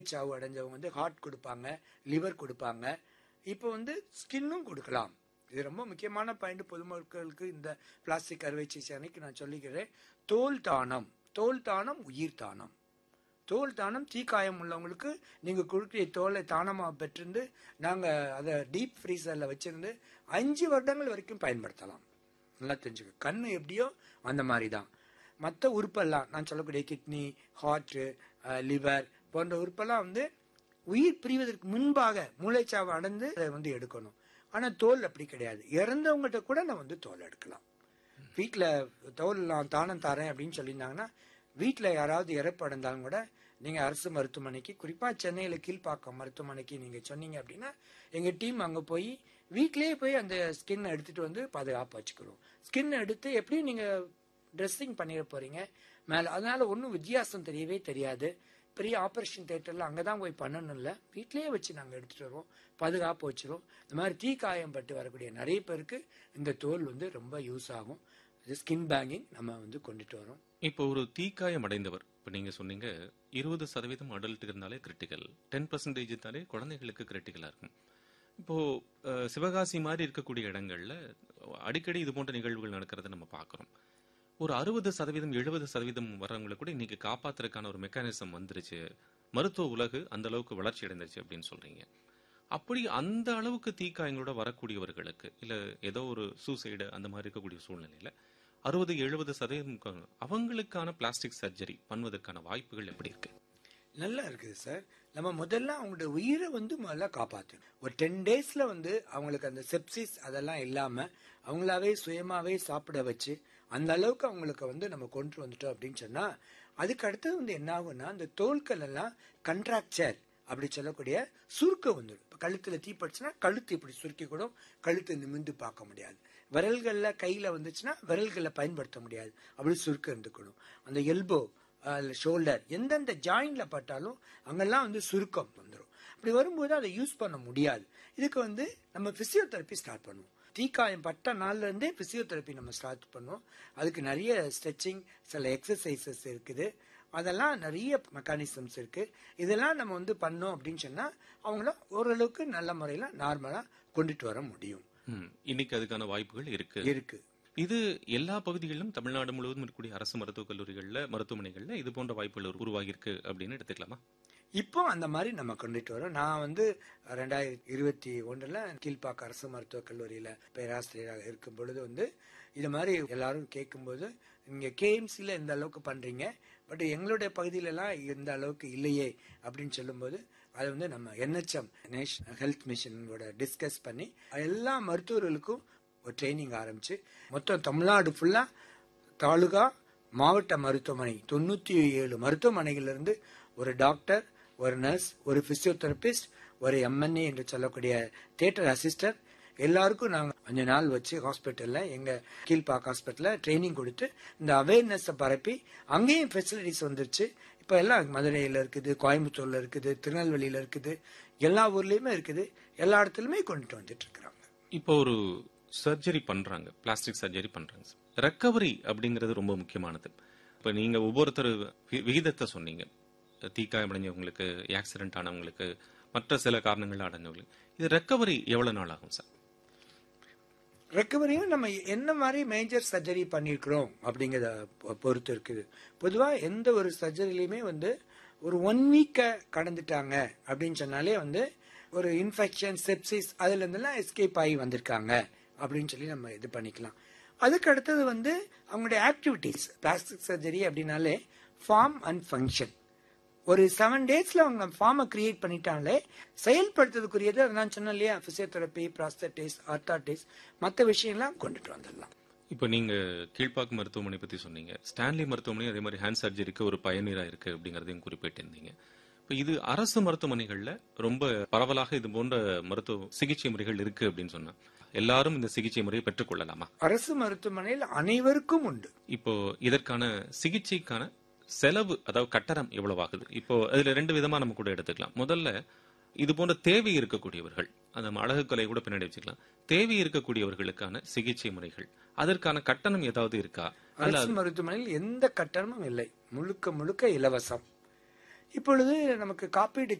சாவு அடைஞ்சவங்க வந்து ஹார்ட் கொடுப்பாங்க லிவர் கொடுப்பாங்க இப்போ வந்து ஸ்கின்னும் கொடுக்கலாம் இது ரொம்ப முக்கியமான பாயிண்ட் பொதுமக்களுக்கு இந்த பிளாஸ்டிக் அறுவை சிகிச்சை அன்னைக்கு நான் சொல்லிக்கிறேன் தோல் தானம் தோல் தானம் உயிர் தானம் தோல் தானம் தீக்காயம் உள்ளவங்களுக்கு நீங்கள் கொடுக்கிற தோலை தானமாக பெற்றிருந்து நாங்கள் அதை டீப் ஃப்ரீசரில் வச்சிருந்து அஞ்சு வருடங்கள் வரைக்கும் பயன்படுத்தலாம் நல்லா தெரிஞ்சுக்க கண்ணு எப்படியோ அந்த மாதிரி தான் மற்ற உறுப்பெல்லாம் நான் சொல்லக்கூடிய கிட்னி ஹார்ட்டு லிவர் போன்ற உறுப்பெல்லாம் வந்து உயிர் பிரிவதற்கு முன்பாக மூளைச்சாவை அடைந்து அதை வந்து எடுக்கணும் ஆனால் தோல் அப்படி கிடையாது இறந்தவங்ககிட்ட கூட நான் வந்து தோல் எடுக்கலாம் வீட்டில் தோல் நான் தானம் தரேன் அப்படின்னு சொல்லியிருந்தாங்கன்னா வீட்டில் யாராவது இறப்பு அடைந்தாலும் கூட நீங்கள் அரசு மருத்துவமனைக்கு குறிப்பாக சென்னையில் கீழ்ப்பாக்கம் மருத்துவமனைக்கு நீங்கள் சொன்னீங்க அப்படின்னா எங்கள் டீம் அங்கே போய் வீட்லேயே போய் அந்த ஸ்கின்னை எடுத்துகிட்டு வந்து பாதுகாப்பு வச்சுக்கிறோம் ஸ்கின் எடுத்து எப்படியும் நீங்கள் ட்ரெஸ்ஸிங் பண்ணிட போகிறீங்க மேலே அதனால் ஒன்றும் வித்தியாசம் தெரியவே தெரியாது பெரிய ஆப்ரேஷன் தேட்டரில் அங்கே தான் போய் பண்ணணும் இல்லை வீட்லேயே வச்சு நாங்கள் எடுத்துகிட்டு வருவோம் பாதுகாப்பு வச்சிரும் இந்த மாதிரி தீ காயம் பட்டு வரக்கூடிய நிறைய பேருக்கு இந்த தோல் வந்து ரொம்ப யூஸ் ஆகும் இது ஸ்கின் பேங்கிங் நம்ம வந்து கொண்டுட்டு வரோம் இப்போ ஒரு தீக்காயம் அடைந்தவர் இப்போ நீங்க சொன்னீங்க இருபது சதவீதம் அடல்ட் இருந்தாலே கிரிட்டிக்கல் டென் பர்சன்டேஜ் இருந்தாலே குழந்தைகளுக்கு கிரிட்டிக்கலா இருக்கும் இப்போ அஹ், சிவகாசி மாதிரி இருக்கக்கூடிய இடங்கள்ல அடிக்கடி இது போன்ற நிகழ்வுகள் நடக்கிறத நம்ம பார்க்கிறோம் ஒரு அறுபது சதவீதம் எழுபது சதவீதம் வரவங்களை கூட இன்னைக்கு காப்பாத்துறதுக்கான ஒரு மெக்கானிசம் வந்துருச்சு மருத்துவ உலகு அந்த அளவுக்கு வளர்ச்சி அடைந்துருச்சு அப்படின்னு சொல்றீங்க அப்படி அந்த அளவுக்கு தீக்காயங்களோட வரக்கூடியவர்களுக்கு இல்ல ஏதோ ஒரு சூசைடு அந்த மாதிரி இருக்கக்கூடிய சூழ்நிலையில அறுபது எழுபது சதவீதம் க- அவங்களுக்கான பிளாஸ்டிக் சர்ஜரி பண்ணுவதற்கான வாய்ப்புகள் எப்படி இருக்கு நல்லா இருக்குது சார் நம்ம முதல்ல அவங்களோட உயிரை வந்து முதல்ல காப்பாற்றணும் ஒரு டென் டேஸ்ல வந்து அவங்களுக்கு அந்த செப்சிஸ் அதெல்லாம் இல்லாம அவங்களாவே சுயமாவே சாப்பிட வச்சு அந்த அளவுக்கு அவங்களுக்கு வந்து நம்ம கொண்டு வந்துட்டோம் அப்படின்னு சொன்னா அதுக்கு அடுத்தது வந்து என்ன ஆகும்னா அந்த தோல்கள் எல்லாம் கண்ட்ராக்சர் அப்படி சொல்லக்கூடிய சுருக்கம் வந்துடும் இப்போ கழுத்துல தீப்பட்டுச்சுன்னா கழுத்து இப்படி சுருக்கி கூட கழுத்தை நிமிந்து பார்க்க முடியாது விரல்கள்ல கையில வந்துச்சுன்னா விரல்களை பயன்படுத்த முடியாது அப்படி சுருக்கம் இருந்துக்கணும் அந்த எல்போ ஷோல்டர் எந்தெந்த ஜாயின்ல பட்டாலும் அங்கெல்லாம் வந்து சுருக்கம் வந்துடும் அப்படி வரும்போது அதை யூஸ் பண்ண முடியாது இதுக்கு வந்து நம்ம பிசியோதெரப்பி ஸ்டார்ட் பண்ணுவோம் தீக்காயம் பட்ட நாள்ல இருந்தே பிசியோதெரப்பி நம்ம ஸ்டார்ட் பண்ணுவோம் அதுக்கு நிறைய ஸ்ட்ரெச்சிங் சில எக்ஸசைசஸ் இருக்குது அதெல்லாம் நிறைய மெக்கானிசம்ஸ் இருக்கு இதெல்லாம் நம்ம வந்து பண்ணோம் அப்படின்னு சொன்னா அவங்கள ஓரளவுக்கு நல்ல முறையில நார்மலா கொண்டுட்டு வர முடியும் ம், இன்னைக்கு அதுக்கான வாய்ப்புகள் இருக்கு இருக்கு இது எல்லா பகுதிகளிலும் தமிழ்நாடு முழுவதும் இருக்கக்கூடிய அரசு மருத்துவக் கல்லூரிகள்ல மருத்துவமனைகள்ல இது போன்ற வாய்ப்புகள் உருவாகி இருக்கு அப்படின்னு எடுத்துக்கலாமா இப்போ அந்த மாதிரி நம்ம கொண்டுட்டு வரோம் நான் வந்து ரெண்டாயிரத்தி இருபத்தி ஒன்றுல கீழ்ப்பாக்க அரசு மருத்துவக் கல்லூரியில பேராசிரியராக இருக்கும் பொழுது வந்து இது மாதிரி எல்லாரும் கேட்கும்போது இங்க கேஎம்சில இந்த அளவுக்கு பண்றீங்க பட் எங்களுடைய பகுதியில எல்லாம் இந்த அளவுக்கு இல்லையே அப்படின்னு சொல்லும்போது அது வந்து நம்ம என்ஹெச்எம் நேஷனல் ஹெல்த் மிஷனோட டிஸ்கஸ் பண்ணி எல்லா மருத்துவர்களுக்கும் ஒரு ட்ரைனிங் ஆரம்பிச்சு மொத்தம் தமிழ்நாடு ஃபுல்லா தாலுகா மாவட்ட மருத்துவமனை தொண்ணூத்தி ஏழு மருத்துவமனைகளிலிருந்து ஒரு டாக்டர் ஒரு நர்ஸ் ஒரு பிசியோதெரபிஸ்ட் ஒரு எம்என்ஏ என்று சொல்லக்கூடிய தியேட்டர் அசிஸ்டன்ட் எல்லாருக்கும் நாங்கள் அஞ்சு நாள் வச்சு ஹாஸ்பிட்டல்ல எங்க கீழ்பாக் ஹாஸ்பிட்டல்ல ட்ரைனிங் கொடுத்து இந்த அவேர்னஸ் பரப்பி அங்கேயும் ஃபெசிலிட்டிஸ் வந்துருச்சு இப்போ எல்லாம் மதுரையில் இருக்குது கோயம்புத்தூர்ல இருக்குது திருநெல்வேலியில இருக்குது எல்லா ஊர்லயுமே இருக்குது எல்லா இடத்துலயுமே கொண்டுட்டு வந்துட்டு இருக்கிறாங்க இப்போ ஒரு சர்ஜரி பண்றாங்க பிளாஸ்டிக் சர்ஜரி பண்றாங்க ரெக்கவரி அப்படிங்கிறது ரொம்ப முக்கியமானது இப்ப நீங்க ஒவ்வொருத்தர் வி- விகிதத்தை சொன்னீங்க தீக்காயம் அடைஞ்சவங்களுக்கு ஆக்சிடென்ட் ஆனவங்களுக்கு மற்ற சில காரணங்கள் அடைஞ்சவங்களுக்கு இது ரெக்கவரி எவ்வளவு நாள் ஆகும் சார் ரெக்கவரியும் நம்ம என்ன மாதிரி மேஜர் சர்ஜரி பண்ணியிருக்கிறோம் அப்படிங்கிறத பொ- பொறுத்து இருக்குது பொதுவாக எந்த ஒரு சர்ஜரிலையுமே வந்து ஒரு ஒன் வீக்கை கடந்துட்டாங்க அப்படின்னு சொன்னாலே வந்து ஒரு இன்ஃபெக்ஷன் செப்சிஸ் அதுல இருந்தெல்லாம் எஸ்கேப் ஆகி வந்திருக்காங்க அப்படின்னு சொல்லி நம்ம இது பண்ணிக்கலாம் அதுக்கு அடுத்தது வந்து அவங்களுடைய ஆக்டிவிட்டீஸ் பிளாஸ்டிக் சர்ஜரி அப்படின்னாலே ஃபார்ம் அண்ட் ஃபங்க்ஷன் ஒரு செவன் டேஸ்ல அவங்க ஃபார்மை கிரியேட் பண்ணிட்டாங்களே செயல்படுத்துறதுக்குரியது அது நான் சொன்னேன் இல்லையா பிசியோதெரப்பி ப்ராஸ்தட்டிஸ் ஆர்த்தாட்டிஸ் மற்ற விஷயம்லாம் கொண்டுட்டு வந்துடலாம் இப்போ நீங்க கீழ்ப்பாக்கு மருத்துவமனை பத்தி சொன்னீங்க ஸ்டான்லி மருத்துவமனை அதே மாதிரி ஹேண்ட் சர்ஜரிக்கு ஒரு பயனீரா இருக்கு அப்படிங்கறதையும் குறிப்பிட்டிருந்தீங்க இப்போ இது அரசு மருத்துவமனைகள்ல ரொம்ப பரவலாக இது போன்ற மருத்துவ சிகிச்சை முறைகள் இருக்கு அப்படின்னு சொன்னா எல்லாரும் இந்த சிகிச்சை முறையை பெற்றுக்கொள்ளலாமா அரசு மருத்துவமனையில் அனைவருக்கும் உண்டு இப்போ இதற்கான சிகிச்சைக்கான செலவு அதாவது கட்டணம் எவ்வளவு ஆகுது இப்போ அதுல ரெண்டு விதமா நம்ம கூட எடுத்துக்கலாம் முதல்ல இது போன்ற தேவை இருக்கக்கூடியவர்கள் அந்த அழகு கலை கூட பின்னாடி வச்சுக்கலாம் தேவை இருக்கக்கூடியவர்களுக்கான சிகிச்சை முறைகள் அதற்கான கட்டணம் ஏதாவது இருக்கா அல்ல அரசு மருத்துவமனையில் எந்த கட்டணமும் இல்லை முழுக்க முழுக்க இலவசம் இப்பொழுது நமக்கு காப்பீடு